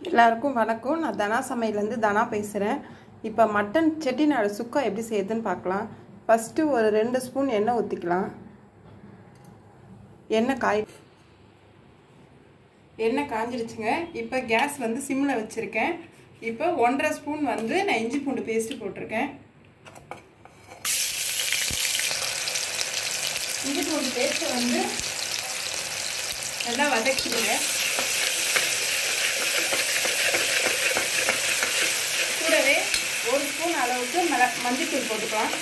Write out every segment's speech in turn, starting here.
எல்லாருக்கும் வணக்கம் நான் தனா சமையலேருந்து தனா பேசுகிறேன் இப்போ மட்டன் செட்டிநாடு சுக்கா எப்படி செய்யுதுன்னு பார்க்கலாம் ஃபஸ்ட்டு ஒரு ரெண்டு ஸ்பூன் எண்ணெய் ஊற்றிக்கலாம் எண்ணெய் காய் எண்ணெய் காஞ்சிடுச்சுங்க இப்போ கேஸ் வந்து சிம்மில் வச்சுருக்கேன் இப்போ ஒன்றரை ஸ்பூன் வந்து நான் இஞ்சி பூண்டு பேஸ்ட்டு போட்டிருக்கேன் இஞ்சி பூண்டு பேஸ்ட்டை வந்து நல்லா வதக்கிடுங்க கூடவே ஒரு ஸ்பூன் அளவுக்கு மிள மஞ்சத்தூள் போட்டுக்கலாம்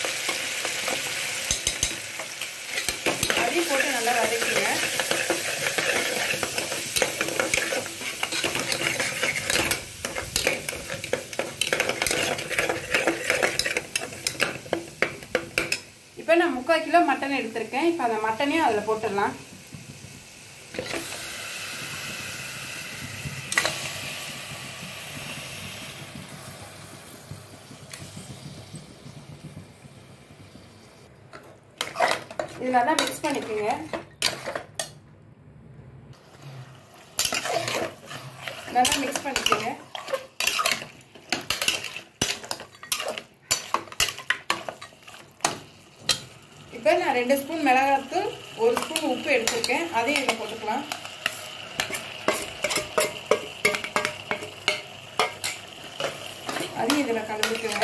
அதையும் போட்டு நல்லா வதக்கிங்க இப்போ நான் முக்கால் கிலோ மட்டன் எடுத்திருக்கேன் இப்போ அந்த மட்டனையும் அதில் போட்டுடலாம் இது நல்லா மிக்ஸ் பண்ணிக்கோங்க நல்லா மிக்ஸ் பண்ணிக்கோங்க இப்போ நான் ரெண்டு ஸ்பூன் மிளகாத்தூள் ஒரு ஸ்பூன் உப்பு எடுத்துருக்கேன் அதையும் இதில் போட்டுக்கலாம் அதையும் இதில் கலந்துக்குங்க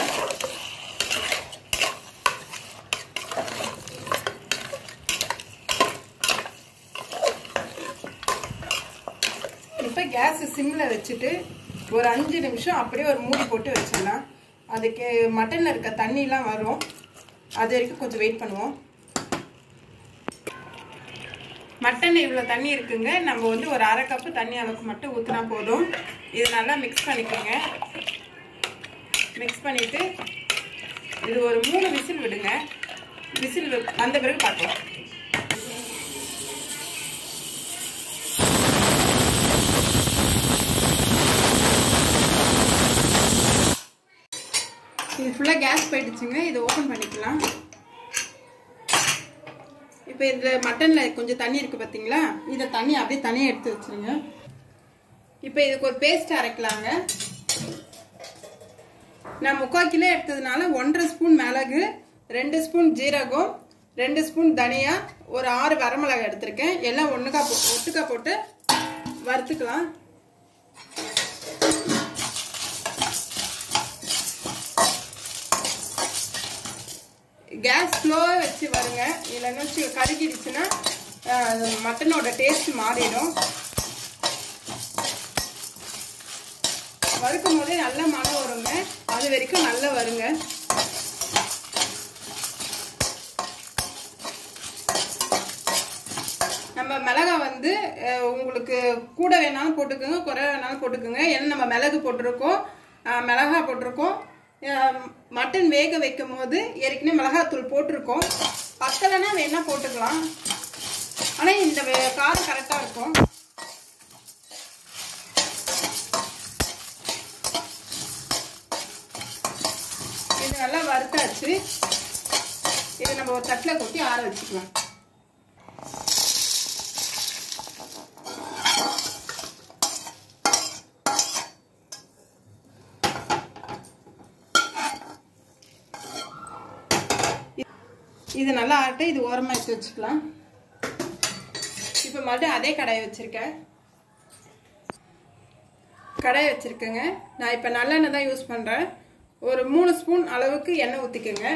இப்போ கேஸ் சிம்மில் வச்சுட்டு ஒரு அஞ்சு நிமிஷம் அப்படியே ஒரு மூடி போட்டு வச்சிடலாம் அதுக்கு மட்டனில் இருக்க தண்ணிலாம் வரும் அது வரைக்கும் கொஞ்சம் வெயிட் பண்ணுவோம் மட்டன் இவ்வளோ தண்ணி இருக்குங்க நம்ம வந்து ஒரு அரை கப்பு தண்ணி அளவுக்கு மட்டும் ஊற்றினா போதும் இது நல்லா மிக்ஸ் பண்ணிக்கோங்க மிக்ஸ் பண்ணிவிட்டு இது ஒரு மூணு விசில் விடுங்க விசில் அந்த பிறகு பார்க்கலாம் இது ஃபுல்லாக கேஸ் போயிடுச்சுங்க இதை ஓப்பன் பண்ணிக்கலாம் இப்போ இதில் மட்டனில் கொஞ்சம் தண்ணி இருக்குது பார்த்தீங்களா இதை தண்ணி அப்படியே தனியாக எடுத்து வச்சுருங்க இப்போ இதுக்கு ஒரு பேஸ்ட் அரைக்கலாங்க நான் முக்கால் கிலோ எடுத்ததுனால ஒன்றரை ஸ்பூன் மிளகு ரெண்டு ஸ்பூன் ஜீரகம் ரெண்டு ஸ்பூன் தனியா ஒரு ஆறு வரமிளகாய் எடுத்திருக்கேன் எல்லாம் ஒன்றுக்கா போ ஒட்டுக்கா போட்டு வறுத்துக்கலாம் கேஸ் ஸ்லோவாக வச்சு வருங்க இல்லைன்னு வச்சு கருகிடுச்சுன்னா மட்டனோட டேஸ்ட் மாறிடும் வறுக்கும் போதே நல்ல மனம் வருங்க அது வரைக்கும் நல்லா வருங்க நம்ம மிளகா வந்து உங்களுக்கு கூட வேணாலும் போட்டுக்கோங்க குறை வேணாலும் போட்டுக்கோங்க ஏன்னா நம்ம மிளகு போட்டிருக்கோம் மிளகா போட்டிருக்கோம் மட்டன் வேக வைக்கும் போது ஏற்கனவே மிளகாத்தூள் போட்டிருக்கோம் பத்தலைன்னா வேணா போட்டுக்கலாம் ஆனால் இந்த காரம் கரெக்டாக இருக்கும் இது நல்லா வறுத்தாச்சு இது நம்ம ஒரு தட்டில் கொட்டி ஆற வச்சுக்கலாம் இது நல்லா ஆட்டு இது ஓரமாக எடுத்து வச்சுக்கலாம் இப்போ மறுபடியும் அதே கடாயை வச்சுருக்கேன் கடாயை வச்சுருக்கேங்க நான் இப்போ நல்லெண்ணெய் தான் யூஸ் பண்ணுறேன் ஒரு மூணு ஸ்பூன் அளவுக்கு எண்ணெய் ஊற்றிக்கோங்க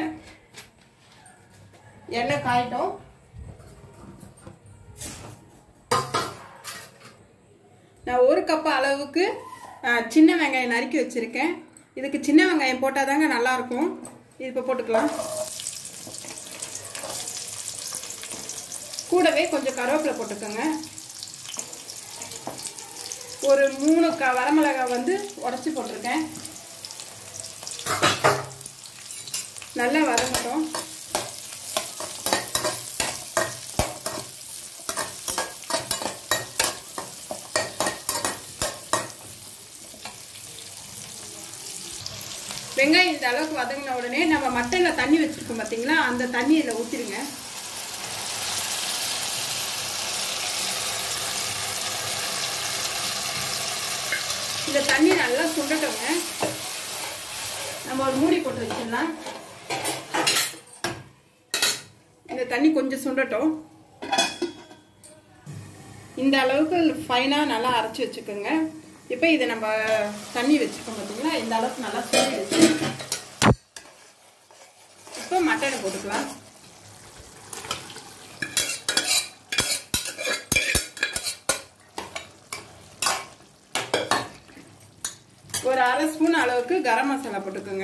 எண்ணெய் காயிட்டும் நான் ஒரு கப் அளவுக்கு சின்ன வெங்காயம் நறுக்கி வச்சுருக்கேன் இதுக்கு சின்ன வெங்காயம் போட்டால் தாங்க நல்லாயிருக்கும் இது இப்போ போட்டுக்கலாம் கூடவே கொஞ்சம் கருவேப்பிலை போட்டுக்கோங்க ஒரு மூணு க வரமிளகாய் வந்து உடச்சி போட்டிருக்கேன் நல்லா வதங்கட்டும் வெங்காயம் இந்த அளவுக்கு வதங்கின உடனே நம்ம மட்டனில் தண்ணி வச்சுருக்கோம் பார்த்தீங்களா அந்த தண்ணி இதில் ஊற்றிடுங்க இந்த தண்ணி நல்லா சுண்டட்டோங்க நம்ம ஒரு மூடி போட்டு வச்சிடலாம் இந்த தண்ணி கொஞ்சம் சுண்டட்டும் இந்த அளவுக்கு ஃபைனாக நல்லா அரைச்சி வச்சுக்கோங்க இப்போ இதை நம்ம தண்ணி வச்சுக்கோம் பார்த்தீங்களா இந்த அளவுக்கு நல்லா சுண்டி வச்சு இப்போ மட்டனை போட்டுக்கலாம் ஒரு அரை ஸ்பூன் அளவுக்கு கரம் மசாலா போட்டுக்கோங்க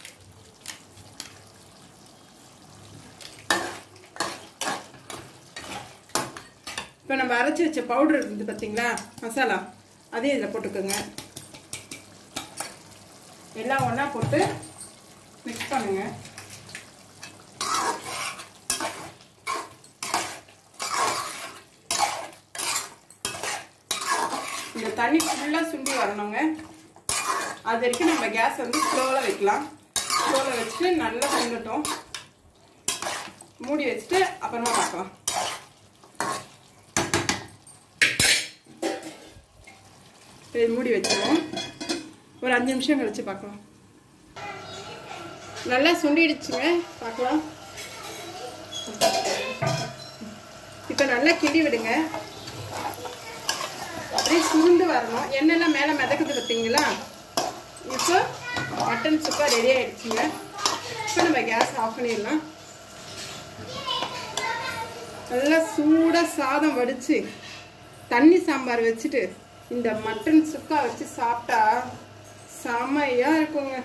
இப்போ நம்ம அரைச்சி வச்ச பவுடர் இருக்குது பார்த்தீங்களா மசாலா அதையும் இதில் போட்டுக்கோங்க எல்லாம் ஒன்றா போட்டு மிக்ஸ் பண்ணுங்க இந்த தண்ணி ஃபுல்லாக சுண்டி வரணுங்க அது வரைக்கும் நம்ம கேஸ் வந்து ஸ்லோவில் வைக்கலாம் ஸ்லோவில் வச்சுட்டு நல்லா சுண்டட்டும் மூடி வச்சுட்டு அப்புறமா பார்க்கலாம் இது மூடி வச்சிருவோம் ஒரு அஞ்சு நிமிஷம் கழிச்சு பார்க்கலாம் நல்லா சுண்டிடுச்சுங்க பார்க்கலாம் இப்போ நல்லா கிண்டி விடுங்க அப்படியே சுருண்டு வரணும் எண்ணெய்லாம் மேலே மிதக்குது பார்த்தீங்களா இப்போ மட்டன் சுக்கா ரெடி ஆயிடுச்சுங்க இப்போ நம்ம கேஸ் ஆஃப் பண்ணிடலாம் நல்லா சூடாக சாதம் வடித்து தண்ணி சாம்பார் வச்சுட்டு இந்த மட்டன் சுக்கா வச்சு சாப்பிட்டா செமையாக இருக்குங்க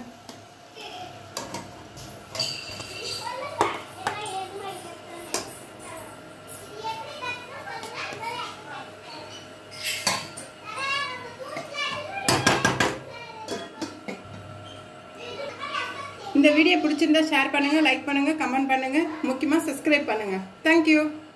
இந்த வீடியோ பிடிச்சிருந்தா ஷேர் பண்ணுங்கள் லைக் பண்ணுங்கள் கமெண்ட் பண்ணுங்கள் முக்கியமாக சப்ஸ்கிரைப் பண்ணுங்கள் தேங்க்யூ